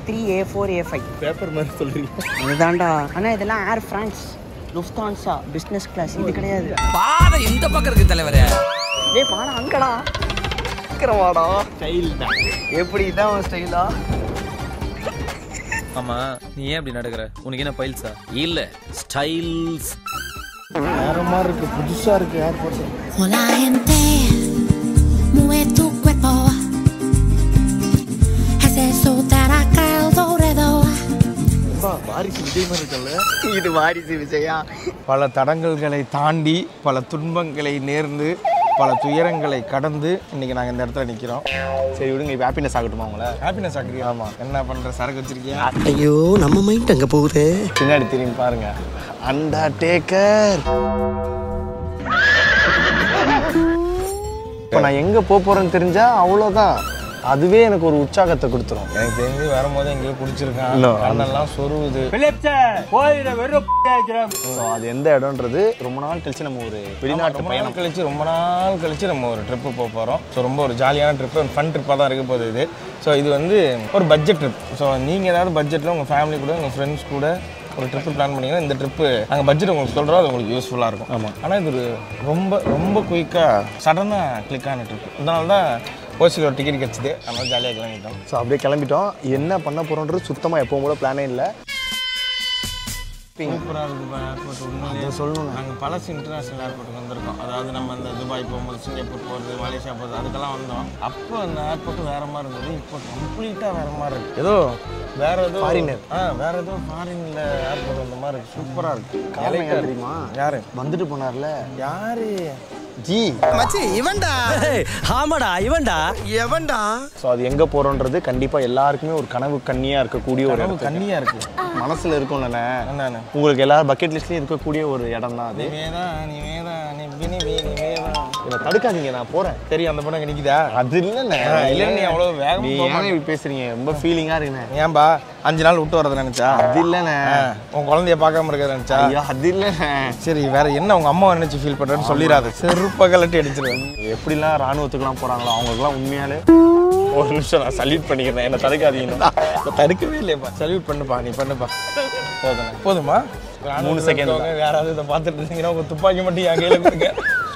Three A four A five paper மாதிரி சொல்றீங்க அதுதான்டா ஆனால் இதெல்லாம் Air France Lufthansa business class இது கிடையாது பாதை இந்த பக்கம் இருக்கு தலைவரே ஏய் பாடா அங்கடா வாடா ஸ்டைல் தான் எப்படி இதான் உன் ஸ்டைலா ஆமா நீ ஏன் அப்படி நடக்கிற உனக்கு என்ன பைல்ஸா இல்ல ஸ்டைல்ஸ் வேற மாதிரி இருக்கு புதுசா இருக்கு airport Hola gente, mueve tu cuerpo. Haz eso para alrededor. வாரிசு விஜய் மாதிரி இருக்கல இது வாரிசு விஜயா பல தடங்கல்களை தாண்டி பல துன்பங்களை நேர்ந்து பல துயரங்களை கடந்து இன்னைக்கு நாங்கள் இந்த இடத்துல நிற்கிறோம் சரி விடுங்க இப்போ ஹாப்பினஸ் ஆகட்டுமா உங்களை ஹாப்பினஸ் ஆகுறியா ஆமாம் என்ன பண்ணுற சரக்கு வச்சிருக்கியா ஐயோ நம்ம மைண்ட் அங்க போகுது பின்னாடி திரும்பி பாருங்க அண்டா டேக்கர் இப்போ நான் எங்கே போக போகிறேன்னு தெரிஞ்சா அவ்வளோதான் அதுவே எனக்கு ஒரு உற்சாகத்தை கொடுத்துரும் எனக்கு தெரிஞ்சு வரும்போது எங்கேயோ குடிச்சிருக்கான் கண்ணெல்லாம் சொருவுது So, அது எந்த இடம்ன்றது ரொம்ப நாள் கழிச்சு நம்ம ஒரு வெளிநாட்டு பயணம் கழிச்சு ரொம்ப நாள் கழிச்சு நம்ம ஒரு ட்ரிப்பு போக போகிறோம் ஸோ ரொம்ப ஒரு ஜாலியான ட்ரிப்பு ஃபன் ட்ரிப்பாக தான் இருக்க போகுது இது ஸோ இது வந்து ஒரு பட்ஜெட் ட்ரிப் ஸோ நீங்கள் ஏதாவது பட்ஜெட்டில் உங்கள் ஃபேமிலி கூட உங்கள் ஃப்ரெண்ட்ஸ் கூட ஒரு ட்ரிப்பு பிளான் பண்ணீங்கன்னா இந்த ட்ரிப்பு நாங்கள் பட்ஜெட் உங்களுக்கு சொல்கிறோம் அது உங்களுக்கு யூஸ்ஃபுல்லாக இருக்கும் ஆமாம் ஆனால் இது ஒரு ரொம்ப ரொம்ப குயிக்காக சடனாக கிளிக் ஆன ட்ரிப் இதனால தான் ஓசியில் ஒரு டிக்கெட் கிடச்சிது அதனால ஜாலியாக கிளம்பிட்டோம் ஸோ அப்படியே கிளம்பிட்டோம் என்ன பண்ண போகிறோன்றது சுத்தமாக எப்பவும் கூட பிளானே இல்லை சூப்பராக இருக்குப்பா ஏர்போர்ட் உண்மையிலே சொல்லணும் நாங்கள் பழசு இன்டர்நேஷ்னல் ஏர்போர்ட்டுக்கு வந்திருக்கோம் அதாவது நம்ம அந்த துபாய் போகும்போது சிங்கப்பூர் போகிறது மலேசியா போகிறது அதுக்கெல்லாம் வந்தோம் அப்போ அந்த ஏர்போர்ட் வேற மாதிரி இருந்தது இப்போ கம்ப்ளீட்டாக வேற மாதிரி இருக்கு ஏதோ வேற ஏதோ ஃபாரினர் ஆ வேற ஏதோ ஃபாரின்ல ஏர்போர்ட் வந்த மாதிரி இருக்கு சூப்பராக இருக்கு காரணம் தெரியுமா யாரு வந்துட்டு போனார்ல யாரு ஜி மச்சி இவன்டா ஆமாடா இவன்டா எவன்டா ஸோ அது எங்கே போகிறோன்றது கண்டிப்பாக எல்லாருக்குமே ஒரு கனவு கண்ணியாக இருக்கக்கூடிய ஒரு கனவு கண்ணியாக இருக்கு மனசில் இருக்கும்ல என்னன்னு உங்களுக்கு எல்லாரும் பக்கெட் லிஸ்ட்லேயும் இருக்கக்கூடிய ஒரு இடம் தான் அது என்னை தடுக்காதீங்க நான் போகிறேன் தெரியும் அந்த பொண்ணு நிற்கிதா அது இல்லைண்ணே இல்லை நீ அவ்வளோ வேகம் நீ ஏன் இப்படி பேசுறீங்க ரொம்ப ஃபீலிங்காக இருக்குண்ணே ஏன்பா அஞ்சு நாள் விட்டு வரதை நினச்சா அது இல்லைண்ணே உன் குழந்தைய பார்க்காம இருக்கிறத நினச்சா ஐயோ அது இல்லைண்ணே சரி வேற என்ன உங்க அம்மா நினைச்சு ஃபீல் பண்றேன்னு சொல்லிடாத செருப்ப கலட்டி அடிச்சிருவேன் எப்படிலாம் ராணுவத்துக்குலாம் போறாங்களோ அவங்களுக்குலாம் உண்மையாலே ஒரு நிமிஷம் நான் சல்யூட் பண்ணிக்கிறேன் என்ன தடுக்காதீங்க நான் தடுக்கவே இல்லையப்பா சல்யூட் பண்ணுப்பா நீ பண்ணுப்பா போதும் போதுமா மூணு செகண்ட் யாராவது இதை பார்த்துட்டு இருந்தீங்கன்னா உங்க துப்பாக்கி மட்டும் என் கையில கொடுங்க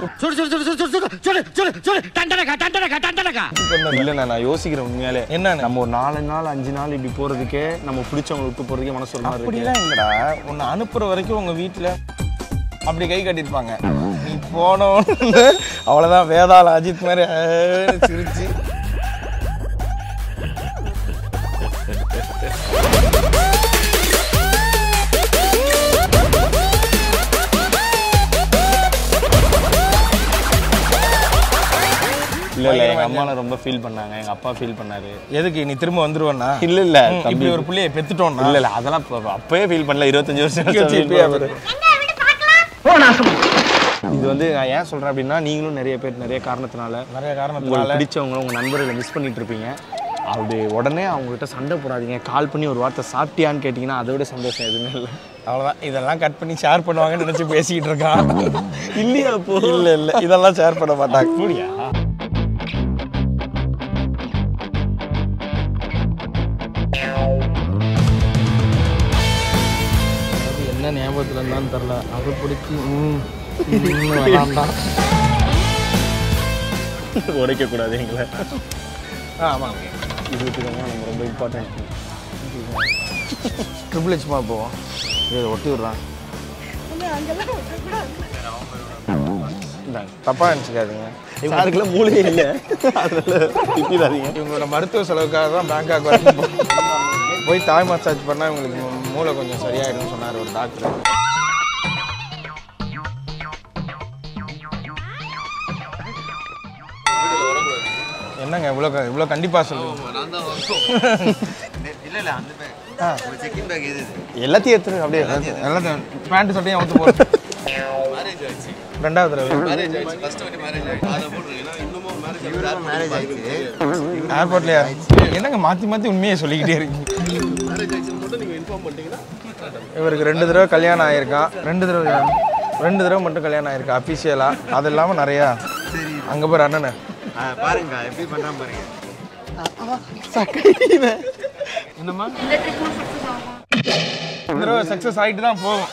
இல்ல நான் யோசிக்கிறேன் உண்மையாலே என்ன நம்ம ஒரு நாலு நாள் அஞ்சு நாள் இப்படி போறதுக்கே நம்ம பிடிச்சவங்களை விட்டு போறதுக்கே மனசு ஒரு மாதிரி அப்படிலாம் இல்லடா உன்னை அனுப்புற வரைக்கும் உங்க வீட்டுல அப்படி கை கட்டிருப்பாங்க நீ போனோன்னு அவ்வளவுதான் வேதாள அஜித் மாதிரி ஏன்னு சிரிச்சு இல்ல இல்ல எங்க அம்மாலாம் ரொம்ப ஃபீல் பண்ணாங்க எங்க அப்பா ஃபீல் பண்ணாரு எதுக்கு நீ திரும்ப வந்துருவனா இல்ல இல்ல இப்படி ஒரு புள்ளைய பெத்துட்டோம் இல்ல இல்ல அதெல்லாம் இப்ப அப்பவே ஃபீல் பண்ணல இருபத்தஞ்சு வருஷம் கழிச்சு இது வந்து நான் ஏன் சொல்றேன் அப்படின்னா நீங்களும் நிறைய பேர் நிறைய காரணத்தினால நிறைய காரணத்தினால பிடிச்சவங்க உங்க நண்பர்களை மிஸ் பண்ணிட்டு இருப்பீங்க அப்படி உடனே அவங்ககிட்ட சண்டை போடாதீங்க கால் பண்ணி ஒரு வார்த்தை சாப்பிட்டியான்னு கேட்டிங்கன்னா அதை விட சந்தோஷம் எதுவுமே இல்லை அவ்வளோதான் இதெல்லாம் கட் பண்ணி ஷேர் பண்ணுவாங்கன்னு நினச்சி பேசிக்கிட்டு இருக்கான் இல்லையா அப்போ இல்லை இல்லை இதெல்லாம் ஷேர் பண்ண மாட்டாங்க அப்படியா அது என்ன ஞாபகத்தில் இருந்தான்னு தெரில அது பிடிச்சி வேண்டாம் உடைக்கக்கூடாது எங்களை ஆ ஆமாம் இது வச்சுக்கோங்க நம்ம ரொம்ப இம்பார்ட்டன்ட் ட்ரிபிள் ஹெச்மா போவோம் இதை ஒட்டி விட்றான் தப்பா நினச்சிக்காதீங்க அதுக்குள்ள மூளையே இல்லை அதனால திட்டிடாதீங்க இவங்களோட மருத்துவ செலவுக்காக தான் பேங்காக் வரைக்கும் போ- போய் தாய் மசாஜ் பண்ணால் இவங்களுக்கு மூ- மூளை கொஞ்சம் சரியாயிடும்னு சொன்னார் ஒரு டாக்டர் என்னங்க இவ்வளோ க- இவ்வளோ கண்டிப்பாக சொல்லுங்க எல்லாத்தையும் எடுத்துரு அப்படியே எல்லாத்தையும் பேண்ட் சட்டையும் அவுத்து போட்டு ரெண்டாவது தடவை ஏர்போர்ட்லயா என்னங்க மாத்தி மாத்தி உண்மையை சொல்லிக்கிட்டே இருக்கீங்க இவருக்கு ரெண்டு தடவை கல்யாணம் ஆயிருக்கான் ரெண்டு தடவை ரெண்டு தடவை மட்டும் கல்யாணம் ஆயிருக்கா அஃபிஷியலா அது இல்லாம நிறையா அங்க போற அண்ணனை பாருங்க எப்படி பண்ணா பாருங்க என்னம்மா இந்த தடவை சக்ஸஸ் ஆகிட்டு தான் போகும்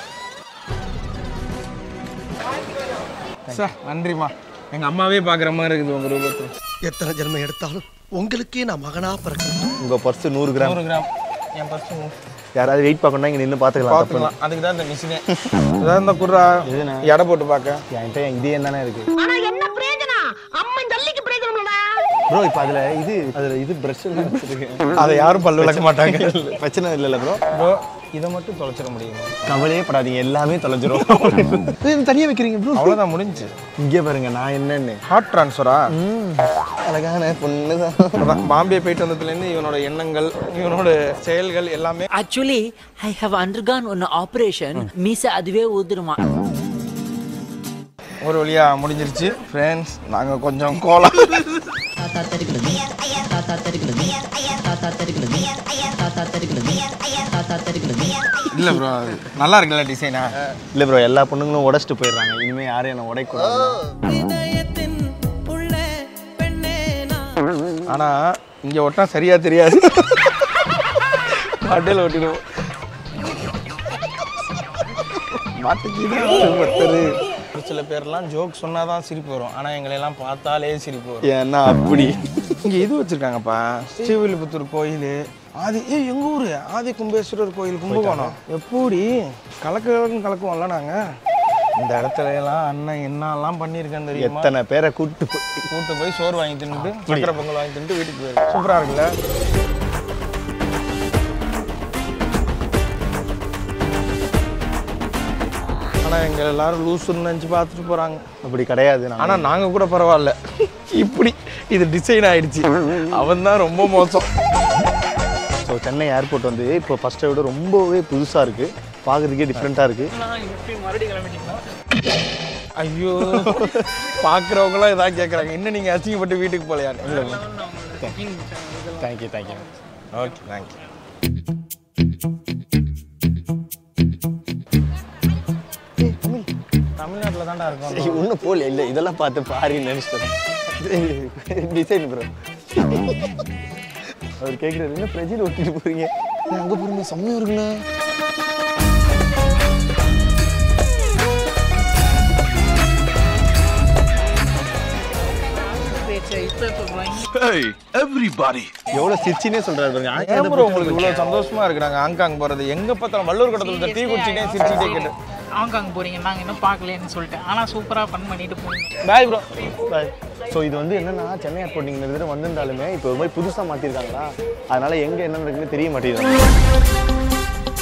சார் நன்றிம்மா எங்கள் அம்மாவே பார்க்குற மாதிரி இருக்குது உங்கள் ரூபத்தில் எத்தனை ஜென்மம் எடுத்தாலும் உங்களுக்கே நான் மகனா பிறக்கணும் உங்கள் பர்ஸு நூறு கிராம் நூறு கிராம் என் பர்ஸ் யாராவது வெயிட் பார்க்கணும்னா இங்கே நின்று பார்த்துக்கலாம் தப்பு இல்லை. பார்த்துக்கலாம் அதுக்கு தான் இந்த மிஷினே அதான் இந்த குர்ரா எடை போட்டு பார்க்க என்கிட்ட இதே தானே இருக்கு ஆனா என்ன பிரயோஜனம் அம்மன் ஜல்லிக்கு பிரயோஜனம்டா ப்ரோ இப்போ அதில் இது அதில் இது ப்ரஷ் வச்சிருக்கேன் அதை யாரும் பல்லு விளக்க மாட்டாங்க பிரச்சனை இல்லைல்ல ப்ரோ ப்ரோ இதை மட்டும் தொலைச்சிட முடியுமா கவலையே படாதீங்க எல்லாமே தொலைஞ்சிரும் தனியாக வைக்கிறீங்க ப்ரோ அவ்வளோதான் முடிஞ்சு இங்கே பாருங்க நான் என்னன்னு ஹார்ட் ட்ரான்ஸ்ஃபரா அழகான பொண்ணு தான் அதான் பாம்பே போயிட்டு வந்ததுலேருந்து இவனோட எண்ணங்கள் இவனோட செயல்கள் எல்லாமே actually I have undergone one operation மீச அதுவே ஊதுருமா ஒரு வழியா முடிஞ்சிருச்சு ஃப்ரெண்ட்ஸ் நாங்கள் கொஞ்சம் கோலா தாத்தா தருகிறது தாத்தா தருகிறது தாத்தா தருகிறது தாத்தா தருகிறது தாத்தா தருகிறது இல்லை ப்ரோ நல்லா இருக்குல்ல டிசைனா இல்லை ப்ரோ எல்லா பொண்ணுங்களும் உடச்சிட்டு போயிடுறாங்க இனிமேல் யாரையும் என்ன உடைக்கூடாது ஆனால் இங்கே ஒட்டா சரியா தெரியாது மாட்டையில் ஒட்டிடுவோம் மாட்டுக்கு ஒரு சில பேர்லாம் ஜோக் சொன்னாதான் சிரிப்பு வரும் ஆனால் எங்களையெல்லாம் பார்த்தாலே சிரிப்பு வரும் ஏன்னா அப்படி இங்கே இது வச்சுருக்காங்கப்பா ஸ்ரீவில்லிபுத்தூர் கோயில் ஆதி ஏ எங்கள் ஊர் ஆதி கும்பேஸ்வரர் கோயில் கும்பகோணம் எப்படி கலக்க கலக்குவோம்ல நாங்கள் இந்த இடத்துல எல்லாம் அண்ணன் என்னெல்லாம் பண்ணியிருக்கேன் தெரியுமா எத்தனை பேரை கூட்டு போய் கூட்டு போய் சோறு வாங்கி தின்னுட்டு சக்கரை பொங்கல் வாங்கி தின்னுட்டு வீட்டுக்கு போயிரு சூப்பராக இருக்குல்ல ஆனால் எங்கள் எல்லாரும் லூசுன்னு நினச்சி பார்த்துட்டு போகிறாங்க அப்படி கிடையாது நான் ஆனால் நாங்கள் கூட பரவாயில்ல இப்படி இது டிசைன் ஆயிடுச்சு அவன் தான் ரொம்ப மோசம் ஸோ சென்னை ஏர்போர்ட் வந்து இப்போ ஃபஸ்ட்டை விட ரொம்பவே புதுசாக இருக்குது பார்க்குறதுக்கே டிஃப்ரெண்ட்டாக இருக்குது ஐயோ பார்க்குறவங்களாம் இதான் கேட்குறாங்க இன்னும் நீங்கள் அசிங்கப்பட்டு வீட்டுக்கு போகலையான்னு இல்லை இல்லை தேங்க்யூ தேங்க்யூ ஓகே தேங்க்யூ தமிழ்நாட்டில் தான்டா இருக்கோம் ஒன்றும் போல இல்லை இதெல்லாம் பார்த்து பாருன்னு நினச்சிட்டேன் டிசைன் ப்ரோ அவர் கேட்குறாரு என்ன பிரஜில் ஒட்டிட்டு போறீங்க அங்கே போறீங்க செம்மையாக இருக்குண்ணா எவ்வளோ சிரிச்சினே சொல்றாரு பாருங்க ஏன் ஆங்கிலத்தை ப்ரோ உங்களுக்கு இவ்வளோ சந்தோஷமா இருக்கு நாங்கள் ஹாங்காங் போகிறது எங்கே பார்த்தாலும் வள்ளூர் கடத்தில் டீ குடிச்சிட்டே சிரிச்சுட்டே கேட்டு ஹாங்காங் போறீங்க நாங்கள் இன்னும் பார்க்கலன்னு சொல்லிட்டேன் ஆனால் சூப்பராக ஃபன் பண்ணிட்டு போனீங்க பாய் ப்ரோ ஸோ இது வந்து என்னன்னா சென்னை ஏர்போர்ட் நீங்கள் இந்த தடவை வந்திருந்தாலுமே இப்போ ஒரு மாதிரி புதுசாக மாற்றிருக்காங்களா அதனால எங்கே என்ன இருக்குன்னு தெரிய மாட்டேங்குது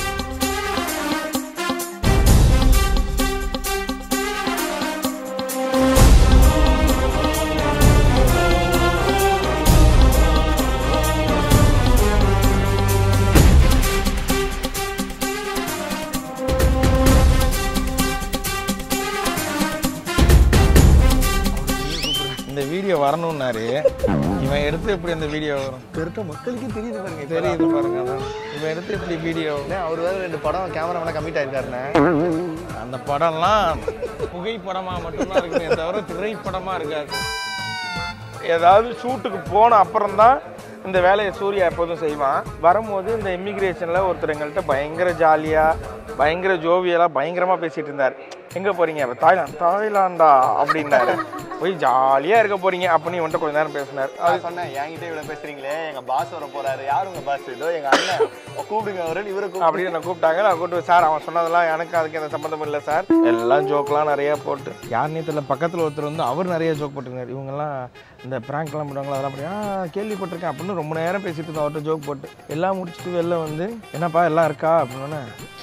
இந்த வீடியோ வரணும்னாரு இவன் எடுத்து எப்படி அந்த வீடியோ வரும் கரெக்டாக மக்களுக்கே தெரியுது பாருங்க தெரியுது பாருங்க அதான் இவன் எடுத்து எப்படி வீடியோ அவர் வேறு ரெண்டு படம் கேமராமேனாக கம்மிட் ஆயிருக்காருண்ணே அந்த படம்லாம் புகைப்படமா மட்டும்தான் இருக்குமே தவிர திரைப்படமா இருக்காது ஏதாவது ஷூட்டுக்கு போன அப்புறம் தான் இந்த வேலையை சூர்யா எப்போதும் செய்வான் வரும்போது இந்த இமிக்ரேஷனில் ஒருத்தர் எங்கள்கிட்ட பயங்கர ஜாலியாக பயங்கர ஜோவியலாக பயங்கரமாக பேசிகிட்டு இருந்தார் எங்கே போகிறீங்க அப்போ தாய்லாந்து தாய்லாண்டா அப்படின்னாரு போய் ஜாலியாக இருக்க போகிறீங்க அப்படின்னு வந்துட்டு கொஞ்ச நேரம் பேசினார் அது சொன்னேன் என்கிட்ட இவ்வளோ பேசுறீங்களே எங்கள் பாஸ் வர போறாரு யார் உங்கள் பாஸ் இதோ எங்கள் அண்ணன் கூப்பிடுங்க அவரை இவரை கூப்பிடு அப்படின்னு என்னை கூப்பிட்டாங்க நான் கூப்பிட்டு சார் அவன் சொன்னதெல்லாம் எனக்கு அதுக்கு எந்த சம்மந்தமும் இல்லை சார் எல்லாம் ஜோக்லாம் நிறைய போட்டு யாருனே தெரியல பக்கத்தில் ஒருத்தர் வந்து அவர் நிறைய ஜோக் போட்டிருந்தார் இவங்கெல்லாம் இந்த ப்ராங்க்லாம் பண்ணுவாங்களா அதெல்லாம் அப்படி ஆ கேள்விப்பட்டிருக்கேன் அப்படின்னு ரொம்ப நேரம் பேசிட்டு இருந்தோம் அவர்கிட்ட ஜோக் போட்டு எல்லாம் முடிச்சுட்டு வெளில வந்து என்னப்பா எல்லாம் இருக்கா அப்படின்னு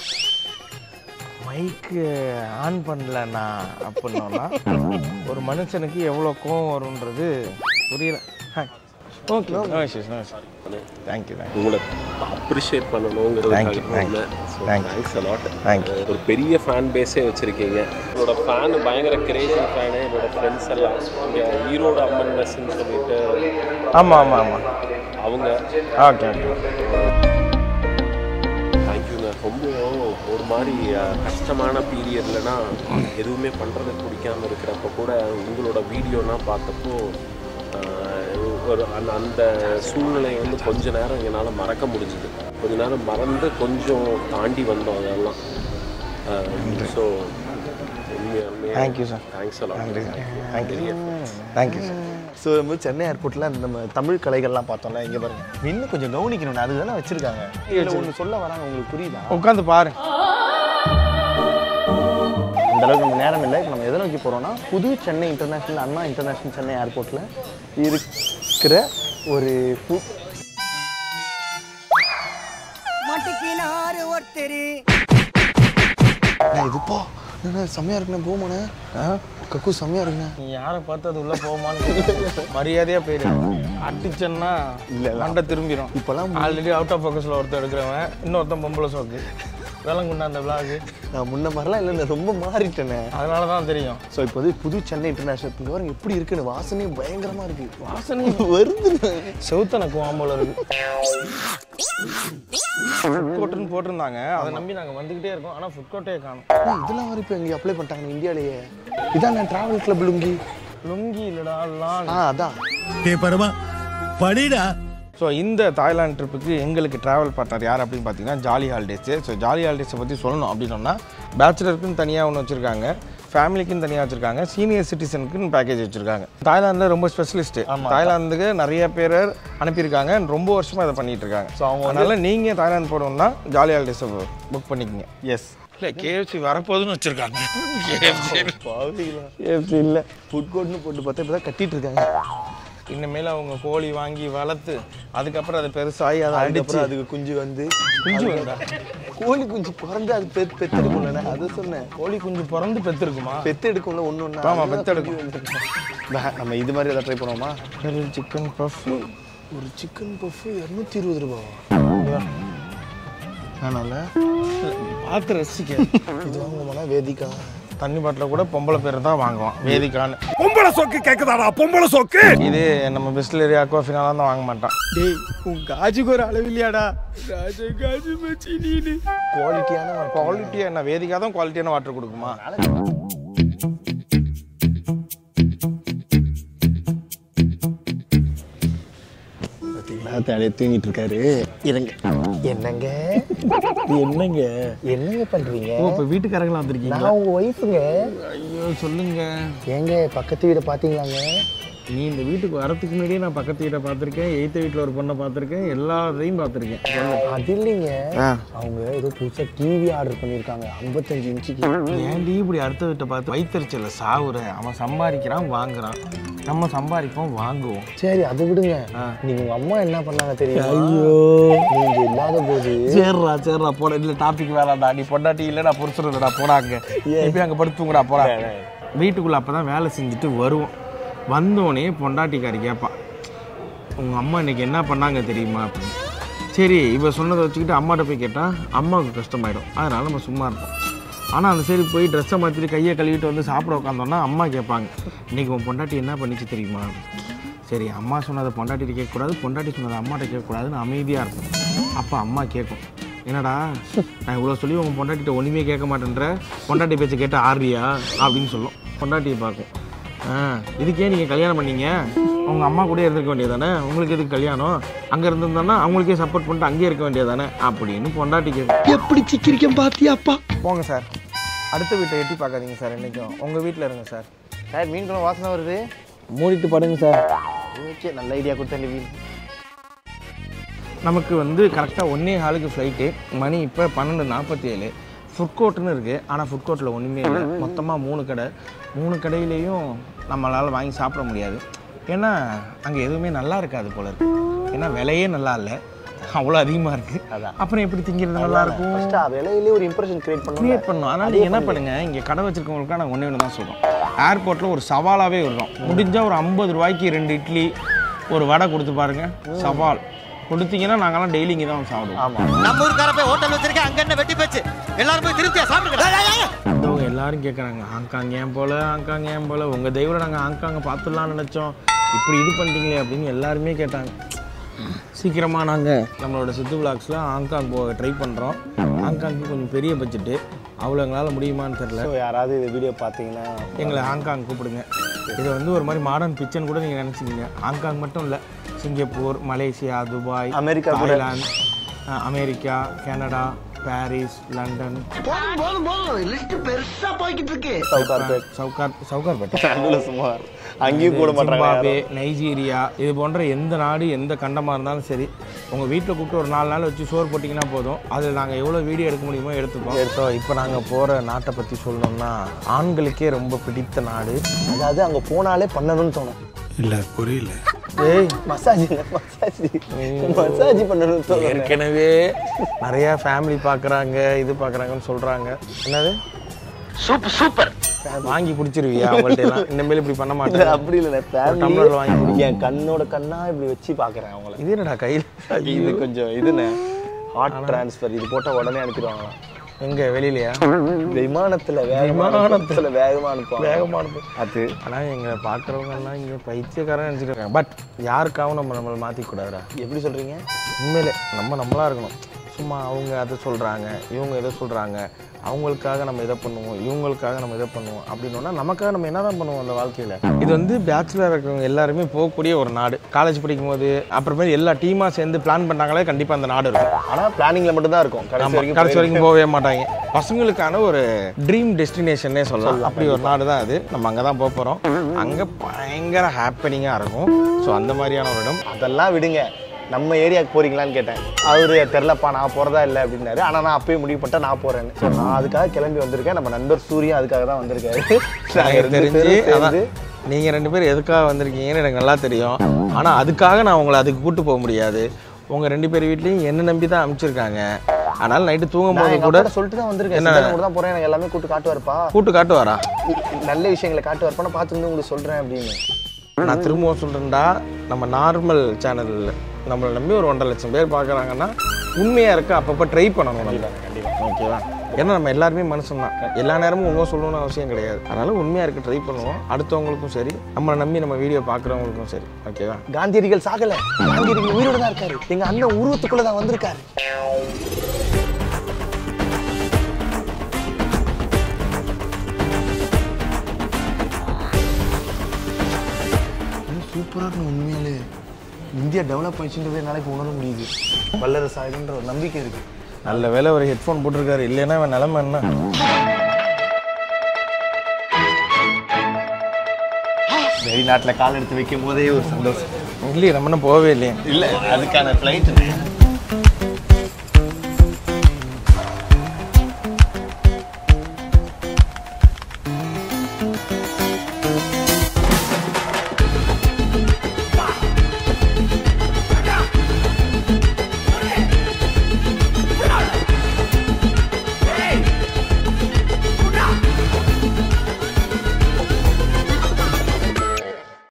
மைக்கு ஆன் பண்ணலண்ணா அப்படின்னோன்னா ஒரு மனுஷனுக்கு எவ்வளோ கோவம் வரும்ன்றது புரியல okay no issues no issues thank you thank you உங்களை அப்ரிஷியேட் பண்ணணுங்கிறது Thank you, thank you, thank you. Thanks a lot Thank you. ஒரு பெரிய ஃபேன் பேஸே வச்சுருக்கீங்க என்னோட ஃபேனு பயங்கர கிரேசி ஃபேனு என்னோட ஃப்ரெண்ட்ஸ் எல்லாம் இங்கே ஈரோடு அம்மன் மெஸ்ன்னு சொல்லிட்டு ஆமாம் ஆமாம் ஆமாம் அவங்க ஓகே ஓகே தேங்க்யூங்க ரொம்ப ஒரு மாதிரி அஹ், கஷ்டமான பீரியட்லனா எதுவுமே பண்ணுறதுக்கு பிடிக்காம இருக்கிறப்ப கூட உங்களோட வீடியோலாம் பார்த்தப்போ அஹ், ஒரு அந்த அந்த சூழ்நிலையை வந்து கொஞ்ச நேரம் என்னால் மறக்க முடிஞ்சுது கொஞ்ச நேரம் மறந்து கொஞ்சம் தாண்டி வந்தோம் அதெல்லாம் so Thank you, sir. Thanks a lot நன்றி sir thank you thank you sir so நம்ம சென்னை ஏர்போர்ட்டில் நம்ம தமிழ் கலைகள்லாம் பார்த்தோம்ல இங்கே பாருங்க இன்னும் கொஞ்சம் கவனிக்கணும் அதுதானே வச்சிருக்காங்க இதில் ஒன்று சொல்ல வராங்க உங்களுக்கு புரியுதா உட்காந்து பாரு இந்த அளவுக்கு நம்ம நேரம் இல்லை இப்போ நம்ம எதை நோக்கி போகிறோம்னா புது சென்னை இன்டர்நேஷ்னல் அண்ணா இன்டர்நேஷ்னல் சென்னை ஏர்போர்ட்டில் இருக்கிற ஒரு பூ மாட்டிக்கினாரு ஒருத்தர் அண்ணா, இதுப்பா என்ன செம்மையாக இருக்குண்ணே போமாண்ணே கக்கு செம்மையாக இருக்குண்ணே நீ யாரை பார்த்து அது உள்ள போமான்னு மரியாதையா போயிடு அடிச்சேன்னா இல்ல, இல்ல. மண்டை திரும்பிடும் இப்போலாம் ஆல்ரெடி அவுட் ஆஃப் ஃபோக்கஸில் ஒருத்தர் எடுக்கிறவன் இன்னொருத்தன் பொம்பளை சோக்கு விலங்குண்டா அந்த விளாகு நான் முன்ன மாதிரிலாம் இல்லை ரொம்ப மாறிட்டேனே அதனால தான் தெரியும் ஸோ இப்போ வந்து புது சென்னை இன்டர்நேஷனல் இங்கே பாருங்க எப்படி இருக்குன்னு வாசனையும் பயங்கரமாக இருக்கு வாசனை வருது செவுத்தனக்கு வாம்போல இருக்கு ஃபுட் கோர்ட்டுன்னு போட்டிருந்தாங்க அதை நம்பி நாங்கள் வந்துக்கிட்டே இருக்கோம் ஆனால் ஃபுட் கோர்ட்டே காணும் இதெல்லாம் வரை இப்போ இங்கே அப்ளை பண்ணிட்டாங்க இந்தியாவிலேயே இதான் நான் ட்ராவல் கிளப் லுங்கி லுங்கி இல்லடா லாங் ஆ அதான் டே பரமா படிடா ஸோ இந்த தாய்லாந்து ட்ரிப்புக்கு எங்களுக்கு ட்ராவல் பார்ட்னர் யார் அப்படின்னு பார்த்தீங்கன்னா ஜாலி ஹாலிடேஸு ஸோ ஜாலி ஹாலிடேஸை பற்றி சொல்லணும் அப்படின்னு சொன்னால் பேச்சுலருக்குன்னு தனியாக ஒன்று வச்சுருக்காங்க ஃபேமிலிக்குன்னு தனியாக வச்சுருக்காங்க சீனியர் சிட்டிசனுக்குன்னு பேக்கேஜ் வச்சுருக்காங்க தாய்லாந்தில் ரொம்ப ஸ்பெஷலிஸ்ட்டு தாய்லாந்துக்கு நிறைய பேர் அனுப்பியிருக்காங்க ரொம்ப வருஷமாக இதை பண்ணிட்டு இருக்காங்க ஸோ அவங்க அதனால நீங்கள் தாய்லாந்து போகணுன்னா ஜாலி ஹாலிடேஸை புக் பண்ணிக்கங்க எஸ் இல்லை கேஎஃப்சி வரப்போகுதுன்னு வச்சுருக்காங்க கேஎஃப்சி இல்லை ஃபுட் கோர்ட்னு போட்டு பார்த்தா இப்போ தான் கட்டிட்டு இருக்காங்க இனிமேல் அவங்க கோழி வாங்கி வளர்த்து அதுக்கப்புறம் அதை பெருசாகி அதை அடிச்சு அதுக்கப்புறம் அதுக்கு குஞ்சு வந்து குஞ்சு வந்தா கோழி குஞ்சு பிறந்து அது பெத் பெத்தெடுக்கும்லண்ணே அதை சொன்னேன் கோழி குஞ்சு பிறந்து பெற்றிருக்குமா பெத்து எடுக்கும்ல ஒன்று ஒன்று ஆமா, பெத்தெடுக்கும். நம்ம இது மாதிரி எதாவது ட்ரை பண்ணுவோமா சிக்கன் பஃப் ஒரு சிக்கன் பஃப் இரநூத்தி இருபது ரூபாவா ஆனால பார்த்து ரசிக்க இது வாங்குவோம்னா வேதிகா தண்ணி பாட்டில் கூட பொம்பளை பேர் தான் வாங்குவான் வேதிக்கான்னு பொம்பளை சோக்கு கேக்குதாடா பொம்பளை சோக்கு இது நம்ம பிஸ்லரி அக்வாஃபினாலாம் தான் வாங்க மாட்டான் டேய் உன் காஜுக்கு ஒரு அளவு இல்லையாடா காஜு காஜு மச்சி நீனு குவாலிட்டியான குவாலிட்டியாக என்ன வேதிக்கா தான் குவாலிட்டியான வாட்டர் கொடுக்குமா பார்த்தீங்களா தலையை தூங்கிட்டு இருக்காரு இருங்க என்னங்க என்னங்க என்னங்க பண்றீங்க இப்போ வீட்டுக்காரங்களாம் வந்திருக்கீங்க நான் உங்க ஒய்ஃபுங்க ஐயோ சொல்லுங்க ஏங்க பக்கத்து வீடை பார்த்தீங்களாங்க நீ இந்த வீட்டுக்கு வரதுக்கு முன்னாடியே நான் பக்கத்து வீட்டை பார்த்துருக்கேன் எய்த்த வீட்டில் ஒரு பொண்ணை பார்த்துருக்கேன் எல்லாத்தையும் பார்த்துருக்கேன் அது இல்லைங்க அவங்க ஏதோ புதுசா டிவி ஆர்டர் பண்ணியிருக்காங்க ஐம்பத்தஞ்சு இன்ச்சுக்கு ஏன்டி இப்படி அடுத்த வீட்டை பார்த்து வைத்தறிச்சல சாவுற அவன் சம்பாதிக்கிறான் வாங்குறான் நம்ம சம்பாதிப்போம் வாங்குவோம் சரி அதை விடுங்க நீங்க உங்க அம்மா என்ன பண்ணாங்க தெரியும் ஐயோ. நீங்க இல்லாத போது சேர்றா சேர்றா போட இல்லை டாபிக் வேணாம்டா நீ பொண்டாட்டி இல்லைடா புரிச்சுருந்தடா போடாங்க எப்படி அங்கே படுத்துங்கடா போடா வீட்டுக்குள்ளே அப்போ தான் வேலை செஞ்சுட்டு வருவோம் வந்தோடனே பொண்டாட்டிக்காரி கேட்பா உங்கள் அம்மா இன்னைக்கு என்ன பண்ணாங்க தெரியுமா அப்படின்னு சரி இவ சொன்னதை வச்சுக்கிட்டு அம்மாட்ட போய் கேட்டால் அம்மாவுக்கு கஷ்டமாயிடும் அதனால நம்ம சும்மா இருப்போம் ஆனால் அந்த சரி போய் ட்ரெஸ்ஸை மாற்றிட்டு கையை கழுவிட்டு வந்து சாப்பிட உட்காந்தோன்னா அம்மா கேட்பாங்க இன்னைக்கு உன் பொண்டாட்டி என்ன பண்ணிச்சு தெரியுமா சரி அம்மா சொன்னதை பொண்டாட்டிட்டு கேட்கக்கூடாது பொண்டாட்டி சொன்னதை அம்மாட்ட கேட்கக்கூடாதுன்னு அமைதியாக இருக்கும் அப்போ அம்மா கேட்கும் என்னடா நான் இவ்வளோ சொல்லி உங்கள் பொண்டாட்டிட்ட ஒன்றுமே கேட்க மாட்டேன்ற பொண்டாட்டி பேச்சை கேட்டு ஆடுறியா அப்படின்னு சொல்லும் பொண்டாட்டியை பார்க்கும் ஆ இதுக்கே நீங்கள் கல்யாணம் பண்ணீங்க உங்கள் அம்மா கூட இருந்திருக்க வேண்டியதானே உங்களுக்கு எதுக்கு கல்யாணம் அங்கே இருந்திருந்தோன்னா அவங்களுக்கே சப்போர்ட் பண்ணிட்டு அங்கேயே இருக்க வேண்டியதானே அப்படின்னு பொண்டாட்டி கேட்கும் எப்படி சிக்கிரிக்கம் பாத்தியாப்பா போங்க சார் அடுத்த வீட்டை எட்டி பார்க்காதீங்க சார் என்றைக்கும் உங்கள் வீட்டில் இருங்க சார் சார் மீன் குழம்பு வாசனை வருது மூடிட்டு படுங்க சார் ஓகே நல்ல ஐடியா கொடுத்தேன் வீண் நமக்கு வந்து கரெக்டாக ஒன்றே ஹாலுக்கு ஃப்ளைட்டு மணி இப்போ பன்னெண்டு நாற்பத்தி ஏழு ஃபுட் கோர்ட்டுன்னு இருக்குது ஆனால் ஃபுட் கோர்ட்டில் ஒன்றுமே இல்லை மொத்தமாக மூணு கடை மூணு கடையிலையும் நம்மளால் வாங்கி சாப்பிட முடியாது ஏன்னா அங்கே எதுவுமே நல்லா இருக்காது போல இருக்கு ஏன்னா விலையே நல்லா இல்லை அவ்வளோ அதிகமாக இருக்குது அப்புறம் எப்படி திங்கிறது நல்லா இருக்கும் ஃபர்ஸ்ட் விலையிலே ஒரு இம்ப்ரெஷன் கிரியேட் பண்ணணும் கிரியேட் பண்ணும் அதனால நீங்க என்ன பண்ணுங்க இங்கே கடை வச்சிருக்கவங்களுக்காக நாங்கள் ஒன்றே ஒன்று தான் சொல்கிறோம் ஏர்போர்ட்டில் ஒரு சவாலாகவே விடுறோம் முடிஞ்சால் ஒரு ஐம்பது ரூபாய்க்கு ரெண்டு இட்லி ஒரு வடை கொடுத்து பாருங்க சவால் கொடுத்தீங்கன்னா நாங்கெல்லாம் டெய்லி இங்கே தான் சாப்பிடுவோம் ஆமாம் நம்ம ஊருக்கார போய் ஹோட்டல் வச்சிருக்கேன் அங்க என்ன வெட்டி போச்சு எல்லாரும் போய் திருப்தியா சாப்பிடுங்க வந்தவங்க எல்லாரும் கேட்குறாங்க ஹாங்காங் ஏன் போல ஹாங்காங் ஏன் போல உங்கள் தெய்வம் நாங்கள் ஹாங்காங்கை பார்த்துடலாம்னு நினச்சோம் இப்படி இது பண்ணிட்டீங்களே அப்படின்னு எல்லாருமே கேட்டாங்க சீக்கிரமாக நாங்கள் நம்மளோட சித்து பிளாக்ஸில் ஹாங்காங் போக ட்ரை பண்ணுறோம் ஹாங்காங்க்கு கொஞ்சம் பெரிய பட்ஜெட்டு அவ்வளோ எங்களால் முடியுமான்னு தெரில ஸோ யாராவது இந்த வீடியோ பார்த்தீங்கன்னா எங்களை ஹாங்காங் கூப்பிடுங்க இது வந்து ஒரு மாதிரி மாடர்ன் பிச்சன் கூட நீங்கள் நினச்சிக்கிங்க ஹாங்காங் மட்டும் இல்லை சிங்கப்பூர் மலேசியா துபாய் அமெரிக்கா கூட. Thailand America Canada Paris London போதும் போதும் போதும் லிஸ்ட் பெருசா போய்கிட்டு இருக்கு சவுகார்பேட் சவுகார் சவுகார்பேட்டை நடுவில் சும்மா அங்கேயும் கூட மாட்டாங்க ஜிம்பாப்வே நைஜீரியா இது போன்ற எந்த நாடு எந்த கண்டமாக இருந்தாலும் சரி உங்கள் வீட்டில் கூப்பிட்டு ஒரு நாலு நாள் வச்சு சோறு போட்டிங்கன்னா போதும் அதில் நாங்கள் எவ்வளோ வீடியோ எடுக்க முடியுமோ எடுத்துப்போம் எடுத்தோம் இப்போ நாங்கள் போகிற நாட்டை பற்றி சொல்லணும்னா ஆண்களுக்கே ரொம்ப பிடித்த நாடு அதாவது அங்கே போனாலே பண்ணணும்னு தோணும் இல்ல புரியல ஏய் மசாஜ் மசாஜ் மசாஜ் பண்ணணும்னு தோணும் ஏற்கனவே நிறைய ஃபேமிலி பார்க்குறாங்க இது பார்க்குறாங்கன்னு சொல்கிறாங்க என்னது சூப்பர் சூப்பர் வாங்கி பிடிச்சிருவியா அவங்கள்ட்ட எல்லாம் இனிமேல் இப்படி பண்ண இல்ல, மாட்டேன் அப்படி இல்லை டம்ளர்ல வாங்கி ஃபேமிலி என் கண்ணோட கண்ணா இப்படி வச்சு பார்க்குறேன் அவங்கள இது என்னடா கையில் இது கொஞ்சம் இதுண்ணே ஹார்ட் ட்ரான்ஸ்ஃபர் இது போட்டால் உடனே அனுப்பிடுவாங்களாம் எங்கே வெளியிலையா விமானத்துல வேகமா விமானத்துல வேகமா அனுப்புவாங்க வேகமாக இருக்கும் அது ஆனால் எங்களை பார்க்குறவங்க எல்லாம் இங்கே பைத்தியக்காரன் நினச்சிட்டு இருக்காங்க பட் யாருக்காகவும் நம்ம நம்மளை மாற்றிக்கூடாதுடா எப்படி சொல்றீங்க உண்மையிலே நம்ம நம்மளா இருக்கணும் சும்மா அவங்க அதை சொல்கிறாங்க இவங்க இதை சொல்கிறாங்க அவங்களுக்காக நம்ம இதை பண்ணுவோம் இவங்களுக்காக நம்ம இதை பண்ணுவோம் அப்படின்னோன்னா நமக்காக நம்ம என்ன தான் பண்ணுவோம் அந்த வாழ்க்கையில் இது வந்து பேச்சுலர் இருக்கிறவங்க எல்லாருமே போகக்கூடிய ஒரு நாடு காலேஜ் படிக்கும் போது அப்புறமேல் எல்லா டீமாக சேர்ந்து பிளான் பண்ணாங்களே கண்டிப்பாக அந்த நாடு இருக்கும் ஆனா பிளானிங்ல மட்டும் தான் இருக்கும் கடைசி ஆமா, வரைக்கும் கடைசி வரைக்கும் போகவே மாட்டாங்க பசங்களுக்கான ஒரு ட்ரீம் டெஸ்டினேஷனே சொல்லலாம் அப்படி ஒரு நாடு தான் அது நம்ம அங்கே தான் போக போகிறோம் அங்கே பயங்கர ஹாப்பனிங்காக இருக்கும் ஸோ அந்த மாதிரியான ஒரு இடம் அதெல்லாம் விடுங்க நம்ம ஏரியாவுக்கு போறீங்களான்னு கேட்டேன் அவரு தெரிலப்பா நான் போறதா இல்லை அப்படின்னாரு ஆனா நான் அப்பயே முடிவு பண்ணிட்டேன் நான் போறேன்னு ஸோ நான் அதுக்காக கிளம்பி வந்திருக்கேன் நம்ம நண்பர் சூர்யா அதுக்காக தான் வந்திருக்காரு நாங்க எனக்கு ரெண்டு தெரிஞ்சு பேரும் அதான் சேர்ந்து நீங்கள் ரெண்டு பேரும் எதுக்காக வந்திருக்கீங்கன்னு எனக்கு நல்லா தெரியும் ஆனால் அதுக்காக நான் உங்களை அதுக்கு கூட்டு போக முடியாது உங்கள் ரெண்டு பேர் வீட்லேயும் என்ன நம்பி தான் அனுப்பிச்சிருக்காங்க அதனால் நைட்டு தூங்கும் நான் போது எங்க கூட அப்பாட்ட சொல்லிட்டு தான் வந்திருக்கேன் என்ன? சித்தனை கூட தான் போறேன் எனக்கு எல்லாமே கூட்டு காட்டுவாருப்பா கூட்டு காட்டுவாரா நல்ல விஷயங்களை காட்டுவாருப்பா நான் பார்த்து வந்து உங்களுக்கு சொல்றேன் அப்படின்னு நான் திரும்பவும் சொல்கிறேன்டா நம்ம நார்மல் சேனலில் நம்மளை நம்பி ஒரு ஒன்றரை லட்சம் பேர் பார்க்குறாங்கன்னா உண்மையாக இருக்க அப்பப்போ ட்ரை பண்ணணும் நம்ம ஓகேவா ஏன்னா நம்ம எல்லாருமே மனுஷன் தான் எல்லா நேரமும் உண்மை சொல்லணும்னு அவசியம் கிடையாது அதனால உண்மையாக இருக்க ட்ரை பண்ணுவோம் அடுத்தவங்களுக்கும் சரி நம்மளை நம்பி நம்ம வீடியோ பார்க்குறவங்களுக்கும் சரி ஓகேவா காந்தியடிகள் சாகல காந்தியடிகள் உயிரோட தான் இருக்காரு எங்க அண்ணன் உருவத்துக்குள்ள தான் வந்திருக்காரு சூப்பராக இருக்கணும் உண்மையிலே இந்தியா டெவலப் ஆயிடுச்சுன்றதை என்னால் இப்போ உணர முடியுது வல்லரசு ஆயிடுன்ற ஒரு நம்பிக்கை இருக்கு நல்ல வேலை ஒரு ஹெட்ஃபோன் போட்டிருக்காரு இல்லைன்னா அவன் நிலமை என்ன வெளிநாட்டில் கால் எடுத்து வைக்கும் போதே ஒரு சந்தோஷம் இல்லையே நம்ம இன்னும் போகவே இல்லையே இல்லை அதுக்கான ஃப்ளைட்